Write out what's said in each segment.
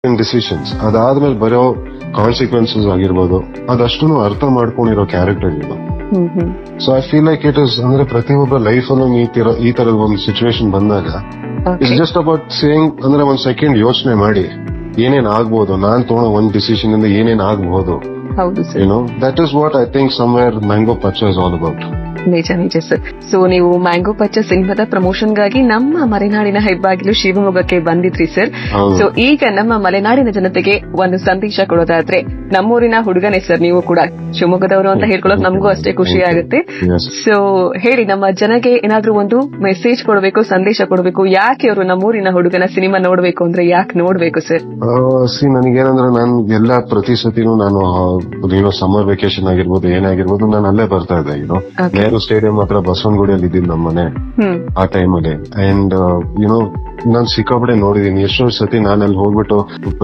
Decisions ಅದಾದ್ಮೇಲೆ ಬರೋ consequences ಆಗಿರ್ಬೋದು ಅದಷ್ಟು ಅರ್ಥ ಮಾಡ್ಕೊಂಡಿರೋ ಕ್ಯಾರೆಕ್ಟರ್ ಇದು hmm hmm so I feel like it is ಅಂದ್ರೆ ಪ್ರತಿಯೊಬ್ಬರ ಲೈಫ್ ಅಲ್ಲೂ ಈ ತರ ಈ ತರದ ಒಂದು ಸಿಚುವೇಶನ್ ಬಂದಾಗ okay it's just about saying ಅಂದ್ರೆ ಒಂದ್ ಸೆಕೆಂಡ್ ಯೋಚನೆ ಮಾಡಿ ಏನೇನ್ ಆಗ್ಬೋದು ನಾನ್ ತಗೊಳ್ಳೋ ಒಂದ್ ಡಿಸಿಷನ್ ಇಂದ ಏನೇನ್ ಆಗ್ಬಹುದು ಹೌದು ಸರ್ ಏನೋ that is what I think somewhere mango Pachcha is all about ನಿಜ ನಿಜ ಸರ್ ಸೊ ನೀವು ಮ್ಯಾಂಗೋ ಪಚ್ಚ ಸಿನಿಮಾದ ಪ್ರಮೋಷನ್ ಗಾಗಿ ನಮ್ಮ ಮಲೆನಾಡಿನ ಹೆಬ್ಬಾಗಿಲು ಶಿವಮೊಗ್ಗಕ್ಕೆ ಬಂದಿದ್ರಿ ಸರ್ ಹೌದು. ಸೊ ಈಗ ನಮ್ಮ ಮಲೆನಾಡಿನ ಜನತೆಗೆ ಒಂದು ಸಂದೇಶ ಕೊಡೋದಾದ್ರೆ ನಮ್ಮೂರಿನ ಹುಡುಗನೇ ಸರ್ ನೀವು ಕೂಡ ಶಿವಮೊಗ್ಗದವರು ಅಂತ ಹೇಳ್ಕೊಳ್ಳೋಕೆ ನಮಗೂ ಅಷ್ಟೇ ಖುಷಿ ಆಗುತ್ತೆ Yes. ಸೊ ಹೇಳಿ ನಮ್ಮ ಜನಗೆ ಏನಾದ್ರೂ ಒಂದು ಮೆಸೇಜ್ ಕೊಡಬೇಕು ಸಂದೇಶ ಕೊಡಬೇಕು ಯಾಕೆ ಅವರು ನಮ್ಮೂರಿನ ಹುಡುಗನ ಸಿನಿಮಾ ನೋಡ್ಬೇಕು ಅಂದ್ರೆ ಯಾಕೆ ನೋಡ್ಬೇಕು ಸರ್ ಸಿ ನನಗೇನಂದ್ರೆ ನಾನು ಎಲ್ಲ ಪ್ರತಿ ಸತಿನೂ ನಾನು ಏನೋ ಸಮ್ಮರ್ ವೆಕೇಶನ್ ಆಗಿರ್ಬೋದು ಏನೇ ಆಗಿರ್ಬೋದು ನಾನು ಅಲ್ಲೇ ಬರ್ತಾ ಇದ್ದೆ ಏನೋ Okay. ನೆಹರು ಸ್ಟೇಡಿಯಂ ಹತ್ರ ಬಸವನಗುಡಿಯಲ್ಲಿ ಇದ್ದೀನಿ ನಮ್ಮ ಮನೆ ಹ್ಮ್ ಆ ಟೈಮಲ್ಲಿ ಅಂಡ್ ಯುನೋ ನಾನ್ ಸಿಕ್ಕಾಪಡೆ ನೋಡಿದೀನಿ ಎಷ್ಟೋ ಸತಿ ನಾನು ಅಲ್ಲಿ ಹೋಗ್ಬಿಟ್ಟು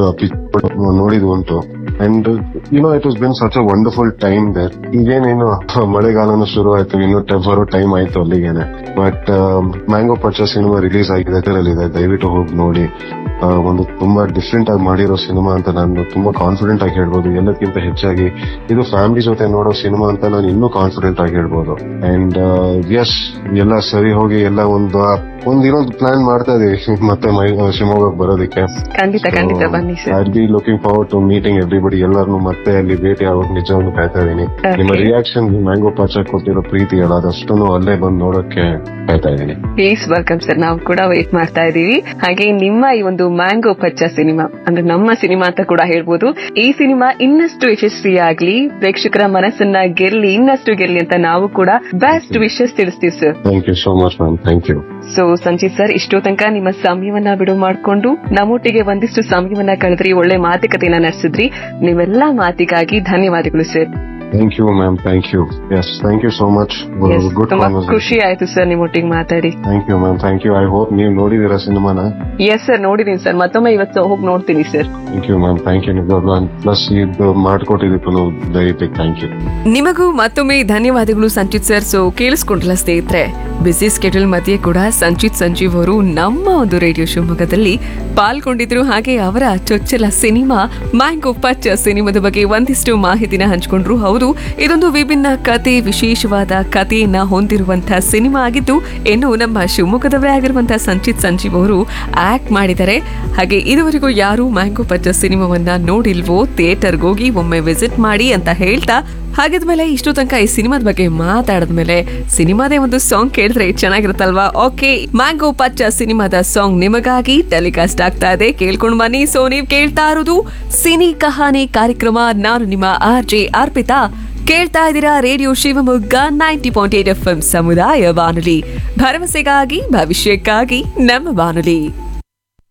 ಪಿಕ್ ನೋಡಿದ್ ಉಂಟು and you know it was been such a wonderful time there ಈಗೇನೇನು ಮಳೆಗಾಲನು ಶುರು ಆಯ್ತು ಇನ್ನು ಟ- ಬರೋ ಟೈಮ್ ಆಯ್ತು ಅಲ್ಲಿಗೇನೆ but mango purchase cinema release ಆಗಿದೆ ಇದೆ ದಯವಿಟ್ಟು ಹೋಗಿ ನೋಡಿ ಆ, ಒಂದು ತುಂಬಾ ಡಿಫ್ರೆಂಟ್ ಆಗಿ ಮಾಡಿರೋ ಸಿನಿಮಾ ಅಂತ ನಾನು ತುಂಬಾ ಕಾನ್ಫಿಡೆಂಟ್ ಆಗಿ ಹೇಳ್ಬೋದು ಎಲ್ಲಕ್ಕಿಂತ ಹೆಚ್ಚಾಗಿ ಇದು ಫ್ಯಾಮಿಲಿ ಜೊತೆ ನೋಡೋ ಸಿನಿಮಾ ಅಂತ ನಾನು ಇನ್ನೂ ಕಾನ್ಫಿಡೆಂಟ್ ಆಗಿ ಹೇಳ್ಬೋದು ಅಂಡ್ ಎಸ್ ಎಲ್ಲ ಸರಿ ಹೋಗಿ ಎಲ್ಲ ಒಂದು ಒಂದ್ ಇನ್ನೊಂದು ಪ್ಲಾನ್ ಮಾಡ್ತಾ ಇದೀವಿ ಮತ್ತೆ ಮೈ ಶಿವಮೊಗ್ಗಕ್ಕೆ ಬರೋದಕ್ಕೆ ಖಂಡಿತ ಖಂಡಿತ ಬನ್ನಿ sir I be looking forward to meeting everybody ಎಲ್ಲರನ್ನು ಮತ್ತೆ ಅಲ್ಲಿ ಭೇಟಿ ಆಗೋಕ್ ನಿಜವನ್ನು ಕಾಯ್ತಾ ಇದೀನಿ Okay. ನಿಮ್ಮ ರಿಯಾಕ್ಷನ್ ಮ್ಯಾಂಗೋ ಪಾಚ ಕೊಟ್ಟಿರೋ ಪ್ರೀತಿ ಅಲ್ಲ ಅದಷ್ಟು ಅಲ್ಲೇ ಬಂದು ನೋಡಕ್ಕೆ ಕಾಯ್ತಾ ಇದೀನಿ ಪ್ಲೀಸ್ ವೆಲ್ಕಮ್ ಸರ್ ನಾವು ಕೂಡ ವೇಟ್ ಮಾಡ್ತಾ ಇದೀವಿ ಹಾಗೆ ನಿಮ್ಮ ಈ ಒಂದು ಮ್ಯಾಂಗೋ ಪಚ್ಚ ಸಿನಿಮಾ ಅಂದ್ರೆ ನಮ್ಮ ಸಿನಿಮಾ ಅಂತ ಕೂಡ ಹೇಳ್ಬೋದು ಈ ಸಿನಿಮಾ ಇನ್ನಷ್ಟು ಯಶಸ್ವಿಯಾಗ್ಲಿ ಪ್ರೇಕ್ಷಕರ ಮನಸ್ಸನ್ನ ಗೆಲ್ಲಿ ಇನ್ನಷ್ಟು ಗೆಲ್ಲಿ ಅಂತ ನಾವು ಕೂಡ ಬೆಸ್ಟ್ ವಿಶಸ್ ತಿಳಿಸ್ತೀವಿ sir thank you so much ma'am thank you so Sanchit sir ಇಷ್ಟೋ ತನಕ ನಿಮ್ಮ ಸಮಯವನ್ನ ಬಿಡುವು ಮಾಡಿಕೊಂಡು ನಮ್ಮೊಟ್ಟಿಗೆ ಒಂದಿಷ್ಟು ಸಮಯವನ್ನ ಕಳೆದ್ರಿ ಒಳ್ಳೆ ಮಾತುಕತೆಯನ್ನ ನಡೆಸಿದ್ರಿ ನಿಮ್ಮೆಲ್ಲಾ ಮಾತಿಗಾಗಿ ಧನ್ಯವಾದಗಳು sir thank you ma'am thank you yes thank you so much Yes, good ತುಂಬಾ ಖುಷಿ ಆಯ್ತು ಸರ್ ನಿಮ್ಮೊಟ್ಟಿಗೆ ಮಾತಾಡಿ thank you ma'am thank you I hope ನೀವು ನೋಡಿದೀರಾ ಸಿನಿಮಾನ ಎಸ್ ಸರ್ ನೋಡಿದೀನಿ ಸರ್ ಮತ್ತೊಮ್ಮೆ ಇವತ್ತು ಹೋಗಿ ನೋಡ್ತೀನಿ sir thank you ma'am thank you ನಿಜವಾಗ್ಲೂ ಪ್ಲಸ್ ಇದು ಮಾಡ್ಕೊಟ್ಟಿದ್ದಕ್ಕೂ ದಯವಿಟ್ಟು ಥ್ಯಾಂಕ್ ಯು ನಿಮಗೂ ಮತ್ತೊಮ್ಮೆ ಧನ್ಯವಾದಗಳು ಸಂಚಿತ್ ಸರ್ ಸೊ ಕೇಳಿಸ್ಕೊಂಡ್ರಲ್ಲ ಸ್ನೇಹಿತರೆ ಬಿಸಿ ಸ್ಕೆಡ್ಯೂಲ್ ಮಧ್ಯೆ ಕೂಡ ಸಂಚಿತ್ ಸಂಜೀವ್ ಅವರು ನಮ್ಮ ಒಂದು ರೇಡಿಯೋ ಶಿವಮೊಗ್ಗದಲ್ಲಿ ಪಾಲ್ಗೊಂಡಿದ್ರು ಹಾಗೆ ಅವರ ಚೊಚ್ಚಲ ಸಿನಿಮಾ ಮ್ಯಾಂಗೋ ಪಚ್ ಸಿನಿಮಾದ ಬಗ್ಗೆ ಒಂದಿಷ್ಟು ಮಾಹಿತಿನ ಹಂಚಿಕೊಂಡ್ರು ಹೌದು ಇದೊಂದು ವಿಭಿನ್ನ ಕತೆ ವಿಶೇಷವಾದ ಕಥೆಯನ್ನ ಹೊಂದಿರುವಂತಹ ಸಿನಿಮಾ ಆಗಿದ್ದು ಇನ್ನು ನಮ್ಮ ಶಿವಮೊಗ್ಗದವರೇ ಆಗಿರುವಂತಹ ಸಂಚಿತ್ ಸಂಜೀವ್ ಅವರು ಆಕ್ಟ್ ಮಾಡಿದ್ದಾರೆ ಹಾಗೆ ಇದುವರೆಗೂ ಯಾರು ಮ್ಯಾಂಗೋ ಪಚ್ಚ ಸಿನಿಮಾವನ್ನ ನೋಡಿಲ್ವೋ ಥಿಯೇಟರ್ಗೆ ಹೋಗಿ ಒಮ್ಮೆ ವಿಸಿಟ್ ಮಾಡಿ ಅಂತ ಹೇಳ್ತಾ ಹಾಗಿದ್ಮೇಲೆ ಇಷ್ಟು ತನಕ ಈ ಸಿನಿಮಾದ ಬಗ್ಗೆ ಮಾತಾಡಿದ್ಮೇಲೆ ಸಿನಿಮಾದೇ ಒಂದು ಸಾಂಗ್ ಕೇಳಿದ್ರೆ ಚೆನ್ನಾಗಿರುತ್ತಲ್ವಾ ಓಕೆ ಮ್ಯಾಂಗೋ ಪಚ್ಚ ಸಿನಿಮಾದ ಸಾಂಗ್ ನಿಮಗಾಗಿ ಟೆಲಿಕಾಸ್ಟ್ ಆಗ್ತಾ ಇದೆ ಕೇಳ್ಕೊಂಡು ಬನ್ನಿ ಸೊ ನೀವ್ ಕೇಳ್ತಾ ಇರೋದು ಸಿನಿ ಕಹಾನಿ ಕಾರ್ಯಕ್ರಮ ನಾನು ನಿಮ್ಮ ಆರ್ ಜೆ ಅರ್ಪಿತಾ ಕೇಳ್ತಾ ಇದ್ದೀರಾ radio Shivamogga ninety point eight F M ಸಮುದಾಯ ಬಾನುಲಿ ಭರವಸೆಗಾಗಿ ಭವಿಷ್ಯಕ್ಕಾಗಿ ನಮ್ಮ ಬಾನುಲಿ